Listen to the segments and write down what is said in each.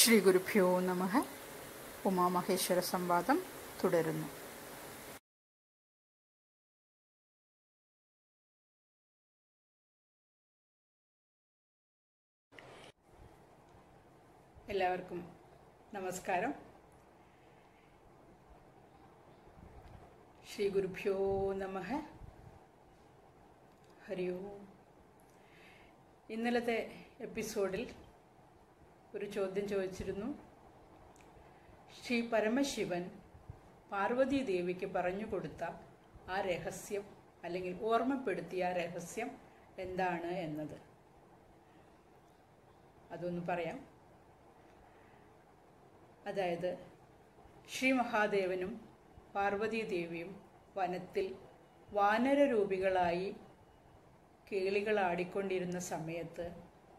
ശ്രീ ഗുരുഭ്യോ നമ ഉമാമഹേശ്വര സംവാദം തുടരുന്നു എല്ലാവർക്കും നമസ്കാരം ശ്രീ ഗുരുഭ്യോ നമ ഹരി ഓം ഇന്നലത്തെ എപ്പിസോഡിൽ ഒരു ചോദ്യം ചോദിച്ചിരുന്നു ശ്രീ പരമശിവൻ പാർവതി ദേവിക്ക് പറഞ്ഞു കൊടുത്ത ആ രഹസ്യം അല്ലെങ്കിൽ ഓർമ്മപ്പെടുത്തിയ ആ രഹസ്യം എന്താണ് എന്നത് അതൊന്ന് പറയാം അതായത് ശ്രീ മഹാദേവനും പാർവതി ദേവിയും വനത്തിൽ വാനരരൂപികളായി കേളികളാടിക്കൊണ്ടിരുന്ന സമയത്ത്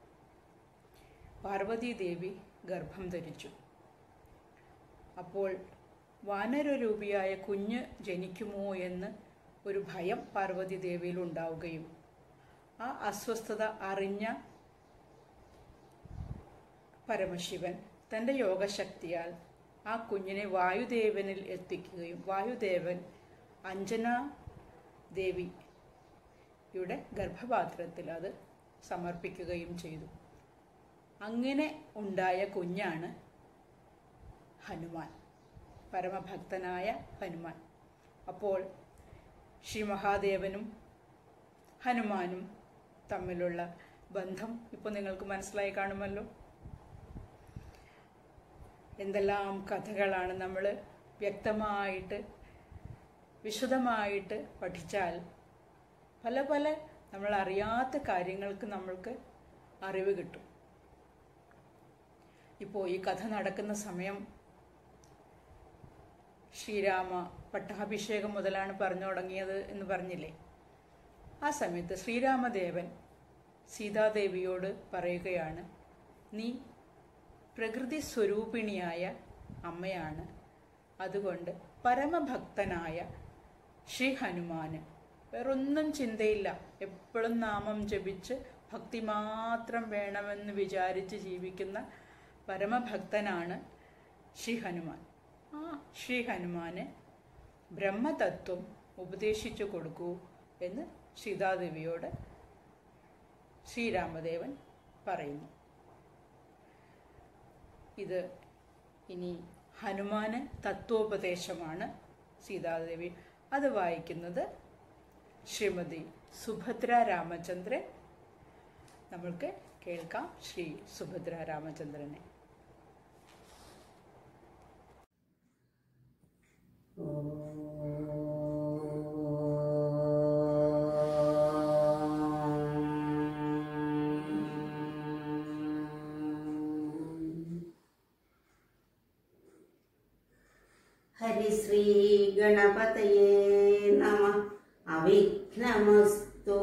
പാർവതി ദേവി ഗർഭം ധരിച്ചു അപ്പോൾ വാനരരൂപിയായ കുഞ്ഞ് ജനിക്കുമോ എന്ന് ഒരു ഭയം പാർവതി ദേവിയിൽ ഉണ്ടാവുകയും ആ അസ്വസ്ഥത അറിഞ്ഞ പരമശിവൻ തൻ്റെ യോഗശക്തിയാൽ ആ കുഞ്ഞിനെ വായുദേവനിൽ എത്തിക്കുകയും വായുദേവൻ അഞ്ജന ദേവിയുടെ ഗർഭപാത്രത്തിൽ അത് സമർപ്പിക്കുകയും ചെയ്തു അങ്ങനെ ഉണ്ടായ കുഞ്ഞാണ് ഹനുമാൻ പരമഭക്തനായ ഹനുമാൻ അപ്പോൾ ശ്രീ മഹാദേവനും ഹനുമാനും തമ്മിലുള്ള ബന്ധം ഇപ്പോൾ നിങ്ങൾക്ക് മനസ്സിലായി കാണുമല്ലോ എന്തെല്ലാം കഥകളാണ് നമ്മൾ വ്യക്തമായിട്ട് വിശദമായിട്ട് പഠിച്ചാൽ പല പല നമ്മൾ അറിയാത്ത കാര്യങ്ങൾക്ക് നമ്മൾക്ക് അറിവ് കിട്ടും ഇപ്പോൾ ഈ കഥ നടക്കുന്ന സമയം ശ്രീരാമ പട്ടാഭിഷേകം മുതലാണ് പറഞ്ഞു തുടങ്ങിയത് എന്ന് പറഞ്ഞില്ലേ ആ സമയത്ത് ശ്രീരാമദേവൻ സീതാദേവിയോട് പറയുകയാണ് നീ പ്രകൃതി സ്വരൂപിണിയായ അമ്മയാണ് അതുകൊണ്ട് പരമഭക്തനായ ശ്രീ ഹനുമാന് വേറൊന്നും ചിന്തയില്ല എപ്പോഴും നാമം ജപിച്ച് ഭക്തി മാത്രം വേണമെന്ന് വിചാരിച്ച് ജീവിക്കുന്ന പരമഭക്തനാണ് ശ്രീ ഹനുമാൻ ആ ശ്രീ ഹനുമാന് ബ്രഹ്മതത്വം ഉപദേശിച്ചു കൊടുക്കൂ എന്ന് സീതാദേവിയോട് ശ്രീരാമദേവൻ പറയുന്നു ഇത് ഇനി ഹനുമാന് തത്വോപദേശമാണ് സീതാദേവി അത് വായിക്കുന്നത് ശ്രീമതി സുഭദ്ര രാമചന്ദ്രൻ നമ്മൾക്ക് കേൾക്കാം ശ്രീ സുഭദ്ര രാമചന്ദ്രനെ ഹരിശ്രീ ഗണപതയേ നമ അവിഘ്നമസ്തു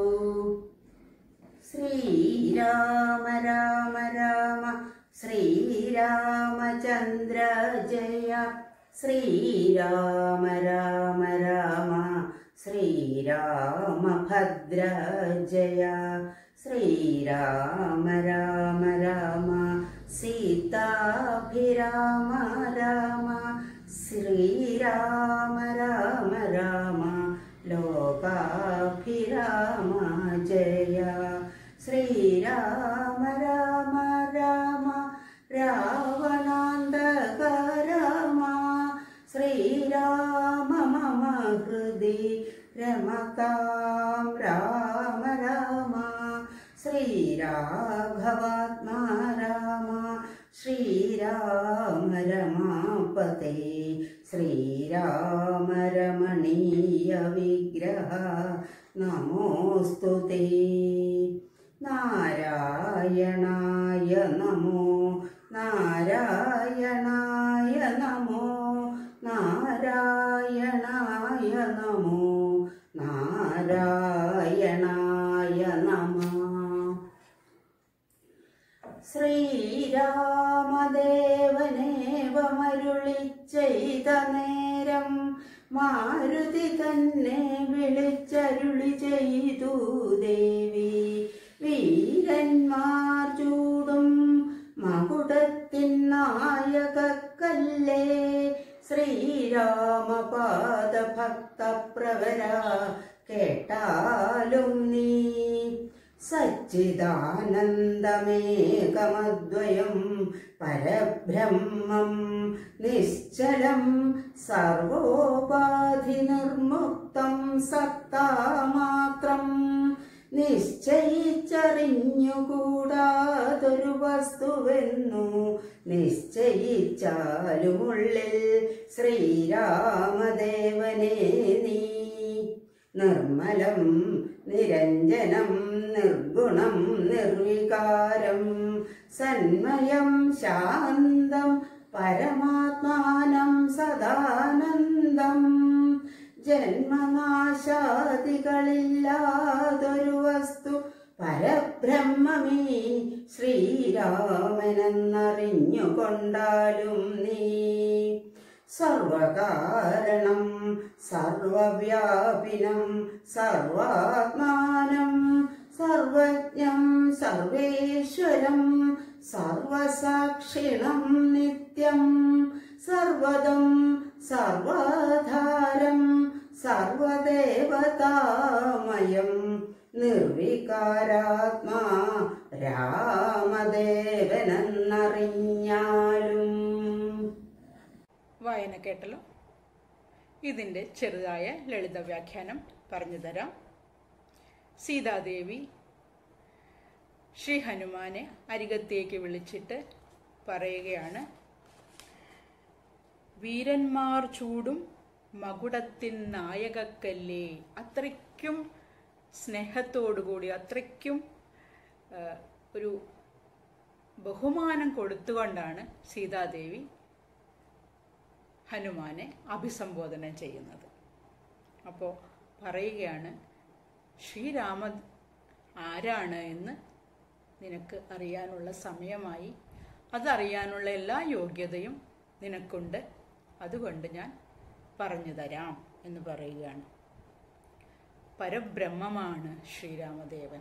ശ്രീരാമ രാമ രാമ ശ്രീരാമചന്ദ്ര ജയ ശ്രീരാമ രാമ രാമ ശ്രീരാമഭദ്ര ജയ ശ്രീരാമ രാമ രാമ സീതാഭിരാമ രാമ ശ്രീരാമ രാമ രാമ ലോകാഭിരാമ ജയ ശ്രീരാമ രാമ രാമ രാവണാന്തക രാമ ശ്രീരാമ മമ ഹൃദി രമതാം രാമ രാമ ശ്രീരാഘവാത്മാ രാമ ശ്രീരാമ രമാപതേ ശ്രീരാമ രമണീയ വിഗ്രഹ നമോസ്തു തേ നാരായണായ നമോ നാരായണായ നമോ നാരായണായ നമോ നാരായണായ നമ ശ്രീരാമദേവനേവമരുളി ചെയ്ത നേരം മാരുതി തന്നെ വിളിച്ചരുളി ചെയ്തു ദേവി വീരന്മാർ ചൂടും മകുടത്തിൻ നായകക്കല്ലേ ശ്രീരാമപാദഭക്തപ്രവര കേട്ടാലും നീ സച്ചിദാനന്ദമേകമദ്വയം പരബ്രഹ്മം നിശ്ചലം സർവോപാധി നിർമുക്തം സത്താമാത്രം നിശ്ചയിച്ചറിഞ്ഞുകൂടാതൊരു വസ്തുവെന്നു നിശ്ചയിച്ചാലുമുള്ളിൽ ശ്രീരാമദേവനെ നീ നിർമ്മലം നിരഞ്ജനം നിർഗുണം നിർവികാരം സന്മയം ശാന്തം പരമാത്മാനം സദാനന്ദം ജന്മനാശാദികളില്ലാതൊരു വസ്തു പരബ്രഹ്മമേ ശ്രീരാമനെന്നറിഞ്ഞുകൊണ്ടാലും നീ സർവകാരണം സർവവ്യാപിനം സർവാത്മാനം സർവജ്ഞം സർവേശ്വരം സർവസാക്ഷിണം നിത്യം സർവദം സർവാധാരം സർവദേവതാമയം നിർവികാരാത്മാ രാമദേവനെന്നറിഞ്ഞാലും വായന കേട്ടല്ലോ ഇതിൻ്റെ ചെറുതായ ലളിത വ്യാഖ്യാനം പറഞ്ഞു തരാം സീതാദേവി ശ്രീ ഹനുമാനെ അരികത്തേക്ക് വിളിച്ചിട്ട് പറയുകയാണ് വീരന്മാർ ചൂടും മകുടത്തിൻ നായകക്കല്ലേ അത്രയ്ക്കും സ്നേഹത്തോടുകൂടി അത്രയ്ക്കും ആ, ഒരു ബഹുമാനം കൊടുത്തുകൊണ്ടാണ് സീതാദേവി ഹനുമാനെ അഭിസംബോധന ചെയ്യുന്നത് അപ്പോൾ പറയുകയാണ് ശ്രീരാമ ആരാണ് എന്ന് നിനക്ക് അറിയാനുള്ള സമയമായി അതറിയാനുള്ള എല്ലാ യോഗ്യതയും നിനക്കുണ്ട് അതുകൊണ്ട് ഞാൻ പറഞ്ഞു തരാം എന്ന് പറയുകയാണ് പരബ്രഹ്മമാണ് ശ്രീരാമദേവൻ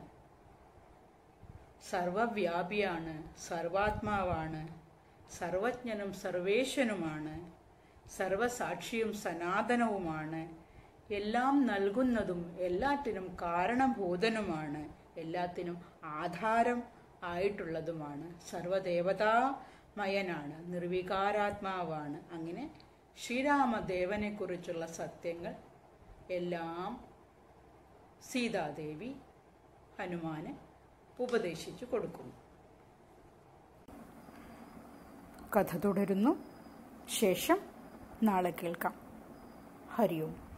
സർവവ്യാപിയാണ് സർവാത്മാവാണ് സർവജ്ഞനും സർവേശ്വനുമാണ് സർവസാക്ഷിയും സനാതനവുമാണ് എല്ലാം നൽകുന്നതും എല്ലാറ്റിനും കാരണഭൂതനുമാണ് എല്ലാത്തിനും ആധാരം ആയിട്ടുള്ളതുമാണ് സർവദേവതാമയനാണ് നിർവികാരാത്മാവാണ് അങ്ങനെ ശ്രീരാമദേവനെക്കുറിച്ചുള്ള സത്യങ്ങൾ എല്ലാം സീതാദേവി ഹനുമാന് ഉപദേശിച്ചു കൊടുക്കുന്നു കഥ തുടരുന്നു ശേഷം നാളെ കേൾക്കാം ഹരി ഓം